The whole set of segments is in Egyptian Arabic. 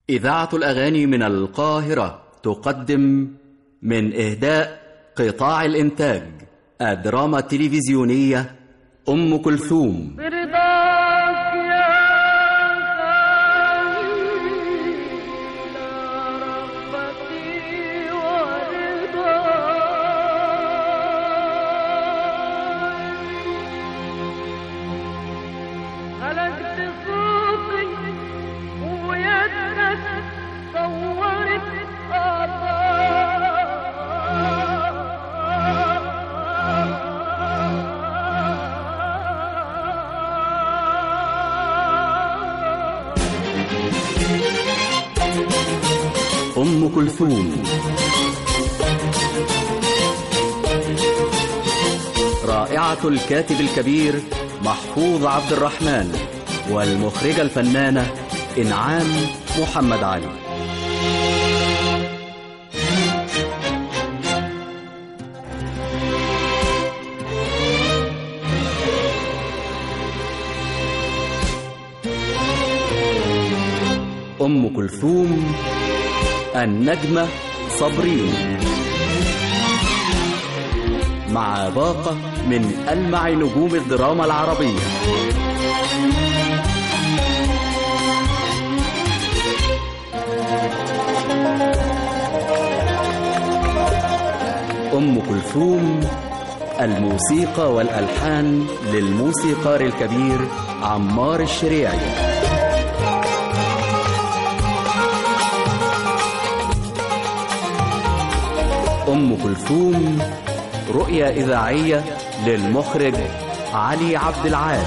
إذاعة الأغاني من القاهرة تقدم من إهداء قطاع الإنتاج الدراما التلفزيونية أم كلثوم برضاك يا خليل رغبتي ورضاي خلقت صوتي ويدك صورت أم كلثوم رائعة الكاتب الكبير محفوظ عبد الرحمن والمخرجة الفنانة إنعام محمد علي أم كلثوم النجمة صابرين مع باقة من ألمع نجوم الدراما العربية أم كلثوم الموسيقى والألحان للموسيقار الكبير عمار الشريعي أم كلثوم رؤية إذاعية للمخرج علي عبد العال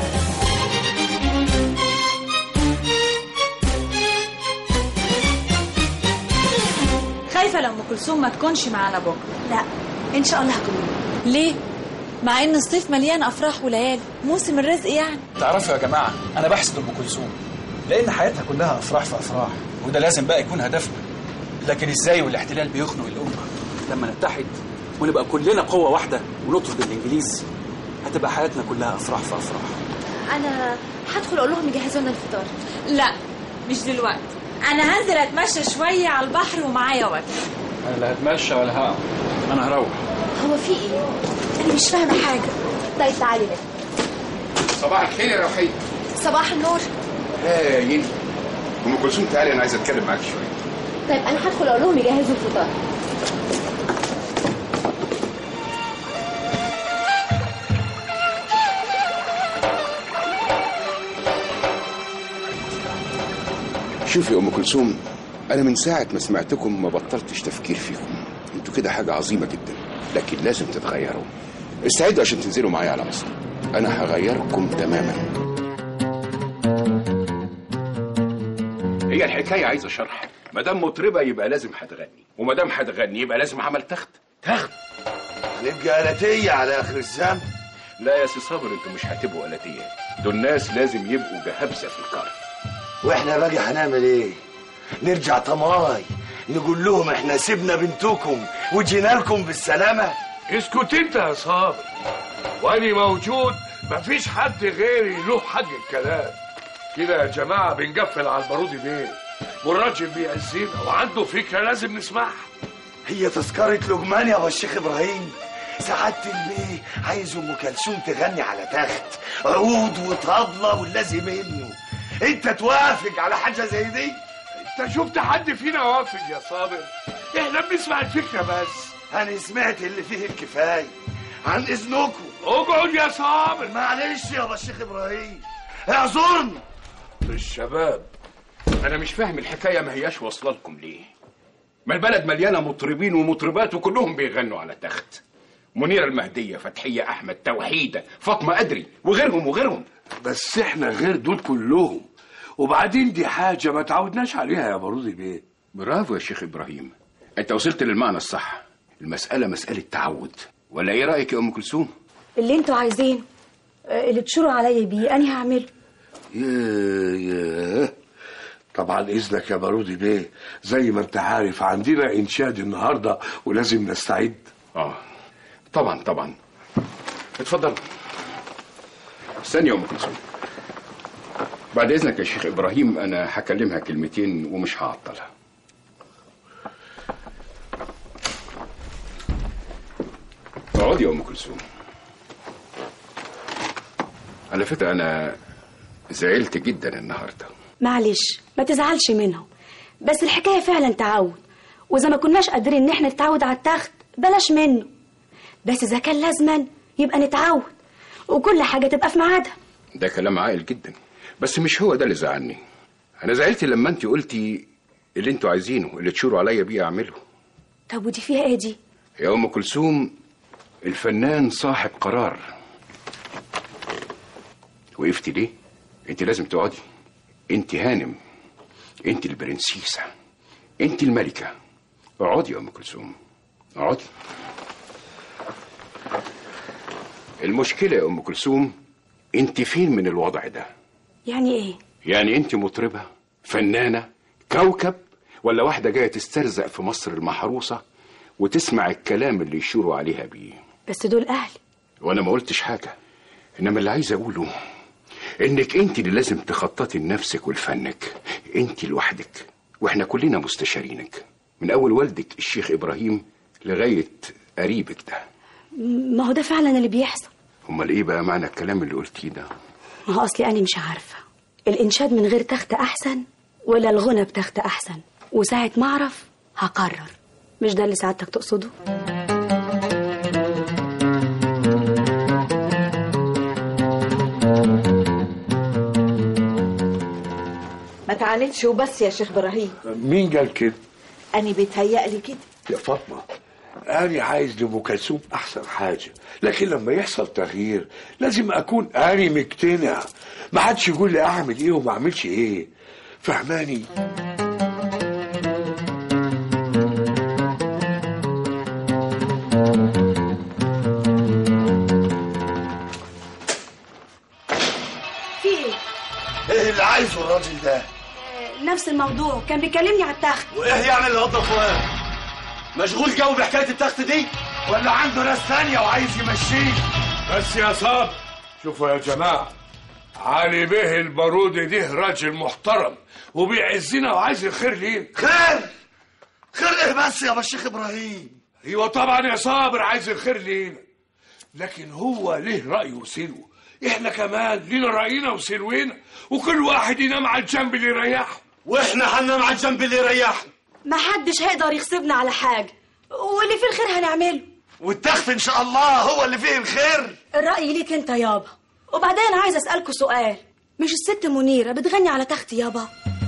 خايفة لو أم كلثوم ما تكونش معانا بكرة لا ان شاء الله هكون ليه؟ مع إن الصيف مليان أفراح وليالي موسم الرزق يعني تعرفوا يا جماعة أنا بحسد أم كلثوم لأن حياتها كلها أفراح في أفراح وده لازم بقى يكون هدفنا لكن إزاي والاحتلال بيخنق الأمة لما نتحد ونبقى كلنا قوة واحدة ونطرد الإنجليز هتبقى حياتنا كلها أفراح في أفراح انا هدخل اقول لهم يجهزوا لنا الفطار لا مش دلوقتي أنا هنزل أتمشى شوية على البحر ومعايا وقت أنا لا هتمشى ولا هقع أنا هروح هو في ايه انا مش فاهمه حاجه طيب تعالي لك صباح الخير يا روحية صباح النور هاين ام كلثوم تعالي انا عايز اتكلم معاك شويه طيب انا هدخل اقول لهم يجهزوا الفطار شوفي يا ام كلثوم انا من ساعه ما سمعتكم ما بطلتش تفكير فيكم انتوا كده حاجه عظيمه جدا لكن لازم تتغيروا استعدوا عشان تنزلوا معايا على مصر انا هغيركم تماما هي الحكايه عايزه شرح ما دام مطربه يبقى لازم هتغني وما دام هتغني يبقى لازم عمل تخت تخت هنبقى آلاتية على آخر الزمن لا يا سي صابر انتوا مش هتبقوا آلاتيات دول ناس لازم يبقوا جهابزه في القرن واحنا باقي هنعمل ايه نرجع طماي نقول لهم احنا سيبنا بنتكم وجينا لكم بالسلامة اسكت انت يا صابر واني موجود مفيش حد غيري له حق الكلام كده يا جماعة بنقفل على البارودي بيه والراجل بيأذينا وعنده فكرة لازم نسمعها هي تذكرة لقمان يا الشيخ ابراهيم سعادة البيه عايز ام كلثوم تغني على تخت عود وطبلة واللازم منه انت توافق على حاجة زي دي انت شفت حد فينا وافق يا صابر احنا بنسمع الفكرة بس انا سمعت اللي فيه الكفاية عن اذنكم اقعد يا صابر معلش يا الشيخ ابراهيم اعذرني الشباب انا مش فاهم الحكايه ما هياش واصله لكم ليه ما البلد مليانه مطربين ومطربات وكلهم بيغنوا على تخت منيره المهديه فتحيه احمد توحيده فاطمه ادري وغيرهم وغيرهم بس احنا غير دول كلهم وبعدين دي حاجة ما تعودناش عليها يا بارودي بيه برافو يا شيخ ابراهيم انت وصلت للمعنى الصح المساله مساله تعود ولا ايه رايك يا ام كلثوم اللي انتوا عايزين آه، اللي تشوروا عليا بيه انا هعمله ياه ياه طبعا اذنك يا بارودي بيه زي ما انت عارف عندنا انشاد النهارده ولازم نستعد اه طبعا طبعا اتفضل استني يا ام كلثوم بعد اذنك يا شيخ ابراهيم انا هكلمها كلمتين ومش هعطلها اقعدي يا ام كلثوم على فكره انا زعلت جدا النهارده معلش ما تزعلش منهم بس الحكاية فعلا تعود وإذا ما كناش قادرين إن احنا نتعود على التخت بلاش منه بس إذا كان لازما يبقى نتعود وكل حاجة تبقى في ميعادها ده كلام عاقل جدا بس مش هو ده اللي زعلني انا زعلت لما انت قلتي اللي انتوا عايزينه اللي تشوروا عليا بيه اعمله طب ودي فيها ايه دي؟ يا ام كلثوم الفنان صاحب قرار وقفتي ليه انت لازم تقعدي انت هانم انت البرنسيسة انت الملكة اقعدي يا ام كلثوم اقعدي المشكلة يا ام كلثوم انت فين من الوضع ده يعني ايه؟ يعني انت مطربة فنانة كوكب ولا واحدة جاية تسترزق في مصر المحروسة وتسمع الكلام اللي يشوروا عليها بيه بس دول أهلي وانا ما قلتش حاجة انما اللي عايز اقوله انك انت اللي لازم تخططي لنفسك ولفنك انت لوحدك واحنا كلنا مستشارينك من اول والدك الشيخ ابراهيم لغاية قريبك ده م- ما هو ده فعلا اللي بيحصل امال ايه بقى معنى الكلام اللي قلتيه ده ما هو أصلي أنا مش عارفة الإنشاد من غير تخت أحسن ولا الغنى بتخت أحسن وساعة ما أعرف هقرر مش ده اللي سعادتك تقصده؟ ما تعاندش وبس يا شيخ ابراهيم مين قال كده انا بيتهيألي كده يا فاطمه أنا عايز لأم كلثوم أحسن حاجة لكن لما يحصل تغيير لازم أكون أنا مقتنع ما حدش يقول لي أعمل إيه وما أعملش إيه فهماني في إيه؟ ايه اللي عايزه الراجل ده آه، نفس الموضوع كان بيكلمني على التخت وايه يعني اللي قضى فؤاد مشغول جو بحكايه التخت دي ولا عنده ناس ثانيه وعايز يمشيه بس يا صابر شوفوا يا جماعة علي به البارودي ده راجل محترم وبيعزنا وعايز الخير لينا خير خير ايه بس يا الشيخ ابراهيم ايوه طبعا يا صابر عايز الخير لينا لكن هو ليه رأيه وسلوه احنا كمان لينا رأينا وسلونا وكل واحد ينام على الجنب اللي يريحه واحنا هننام على الجنب اللي يريحنا ما حدش هيقدر يغصبنا على حاجة واللي فيه الخير هنعمله والتخت ان شاء الله هو اللي فيه الخير الرأي ليك انت يابا وبعدين انا عايزه اسألكوا سؤال مش الست منيرة بتغني على تخت يابا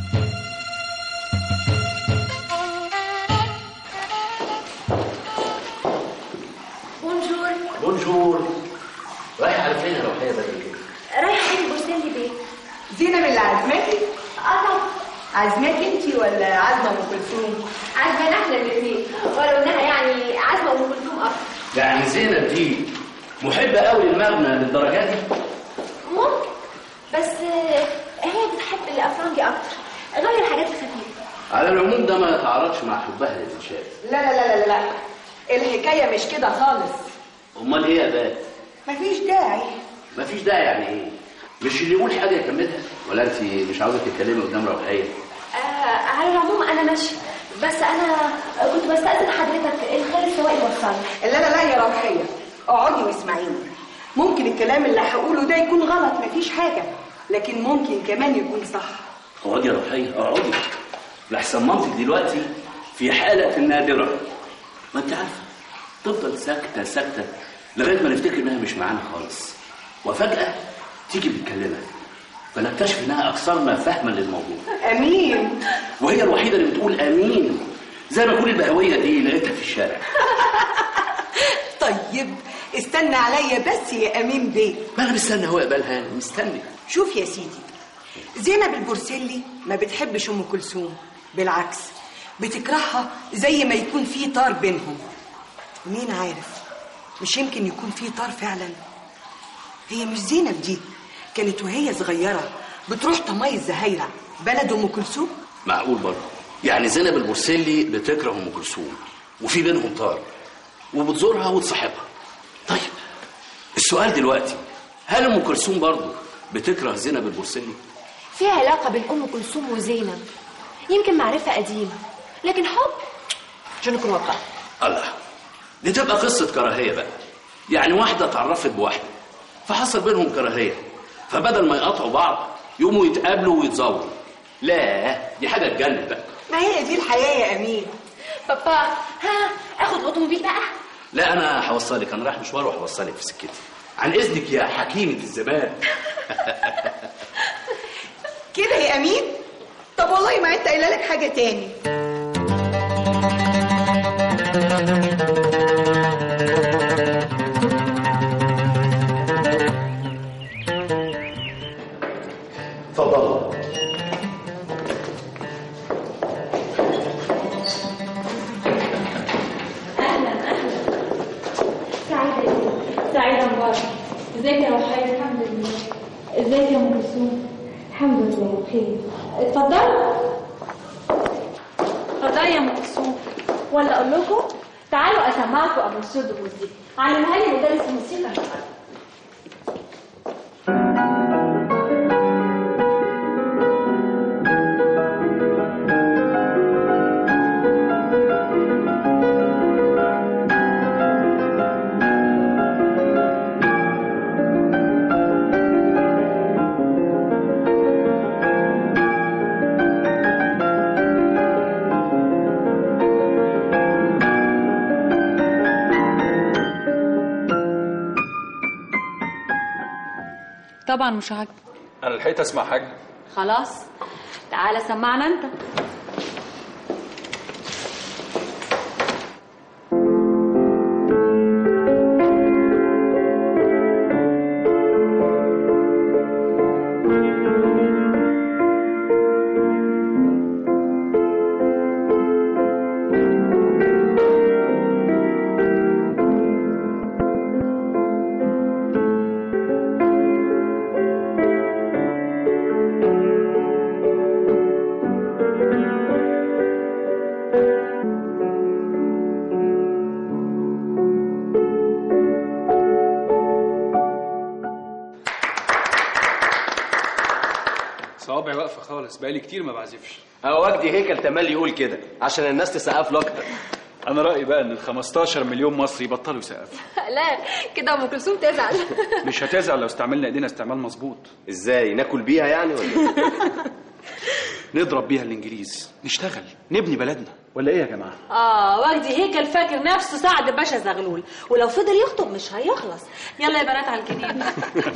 بونجور بونجور رايح على فين يا روحية بدري كده؟ رايحة عند بوسيلي بيه زينب اللي عازماكي اه طبعا عازماكي انت ولا عازمه ام كلثوم عازمانا احنا الاثنين ولو انها يعني عازمه ام كلثوم اكتر يعني زينب دي محبة قوي للمغنى للدرجة دي ممكن بس آه، هي بتحب الافرنجي اكتر غير الحاجات الخفيفه على العموم ده ما يتعارضش مع حبها للإنشاد لا لا لا لا لا الحكايه مش كده خالص أمال إيه يا بات؟ مفيش داعي مفيش داعي يعني إيه؟ مش اللي يقول حاجة يكملها ولا أنت مش عاوزة تتكلمي قدام روحية؟ آه على العموم انا ماشيه بس انا كنت بستأذن حضرتك الخير السواق يوصلني لا لا لا يا روحيه اقعدي واسمعيني ممكن الكلام اللي هقوله ده يكون غلط مفيش حاجه لكن ممكن كمان يكون صح اقعدي يا روحية اقعدي لحسن مامتك دلوقتي في حالة نادرة ما أنت عارفة تفضل ساكتة ساكتة لغاية ما نفتكر إنها مش معانا خالص وفجأة تيجي بتكلمها فنكتشف إنها أكثرنا فهما للموضوع امين وهي الوحيدة اللي بتقول آمين زي ما أقول البهوية دي لقيتها في الشارع طيب استنى عليا بس يا امين بيه ما أنا مستني هو يقبلها أنا مستني شوف يا سيدي زينب البورسلي ما بتحبش ام كلثوم بالعكس بتكرهها زي ما يكون في طار بينهم مين عارف مش يمكن يكون في طار فعلا هي مش زينب دي كانت وهي صغيره بتروح طماي الزهايره بلد ام كلثوم معقول برضه يعني زينب البورسلي بتكره ام كلثوم وفي بينهم طار وبتزورها وتصاحبها طيب السؤال دلوقتي هل ام كلثوم برضه بتكره زينب البورسلي فيها علاقة بين أم كلثوم وزينب يمكن معرفة قديمة لكن حب جو نكون واقع الله دي تبقى قصة كراهية بقى يعني واحدة اتعرفت بواحدة فحصل بينهم كراهية فبدل ما يقاطعوا بعض يقوموا يتقابلوا ويتزوروا لا دي حاجة تجنن بقى ما هي دي الحياة يا أمين بابا ها اخد الاوتوموبيل بقى لا أنا هوصلك أنا رايح مشوار وهوصلك في سكتي عن إذنك يا حكيمة الزمان كده يا أمين طب والله ما أنت قايله لك حاجة تاني اتفضل سعيدة سعيدة مبارك ازيك يا رحيل الحمد لله ازيك يا ام كلثوم الحمد لله بخير اتفضلوا اتفضلي يا ام كلثوم ولا اقول لكم تعالوا اسمعكم ابو السود الموسيقى علمها لي مدرس الموسيقى النهارده طبعا مش عاجبك انا لحقت اسمع حاجه خلاص تعالى سمعنا انت صوابعي واقفه خالص بقالي كتير ما بعزفش هو وجدي هيكل تملي يقول كده عشان الناس تسقف له اكتر انا رايي بقى ان ال 15 مليون مصري يبطلوا يسقفوا لا كده ام كلثوم تزعل مش هتزعل لو استعملنا ايدينا استعمال مظبوط ازاي ناكل بيها يعني ولا نضرب بيها الانجليز نشتغل نبني بلدنا ولا ايه يا جماعه اه وجدي هيكل فاكر نفسه سعد باشا زغلول ولو فضل يخطب مش هيخلص يلا يا بنات على الجنينه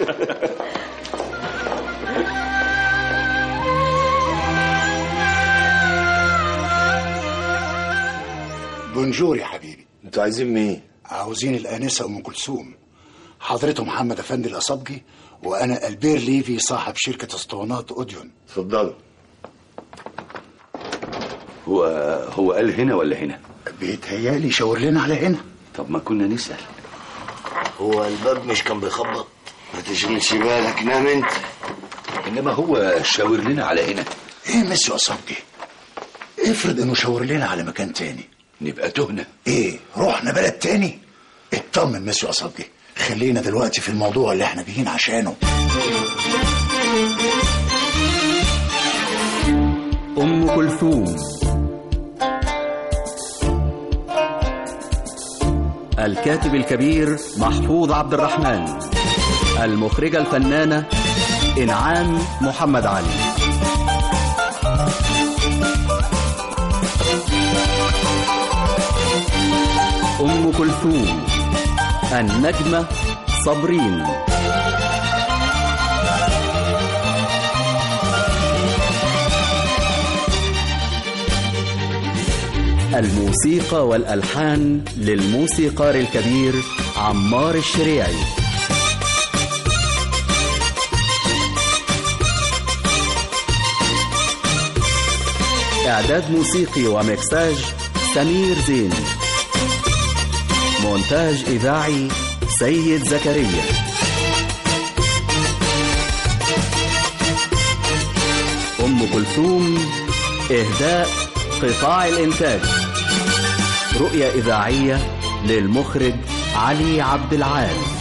بونجور يا حبيبي انتوا عايزين مين؟ عاوزين الآنسة أم كلثوم حضرته محمد أفندي الأصبجي وأنا ألبير ليفي صاحب شركة اسطوانات أوديون اتفضلوا هو هو قال هنا ولا هنا؟ بيتهيالي شاور لنا على هنا طب ما كنا نسأل هو الباب مش كان بيخبط ما تشغلش بالك نام انت انما هو شاور لنا على هنا إيه ميسيو أصبجي افرض إنه شاور لنا على مكان تاني نبقى تهنا إيه رحنا بلد تاني اطمن ميسيو أصبجي خلينا دلوقتي في الموضوع اللي احنا جايين عشانه أم كلثوم الكاتب الكبير محفوظ عبد الرحمن المخرجة الفنانة إنعام محمد علي أم كلثوم النجمة صابرين الموسيقى والألحان للموسيقار الكبير عمار الشريعي إعداد موسيقي ومكساج سمير زين مونتاج إذاعي سيد زكريا أم كلثوم إهداء قطاع الإنتاج رؤية إذاعية للمخرج علي عبد العال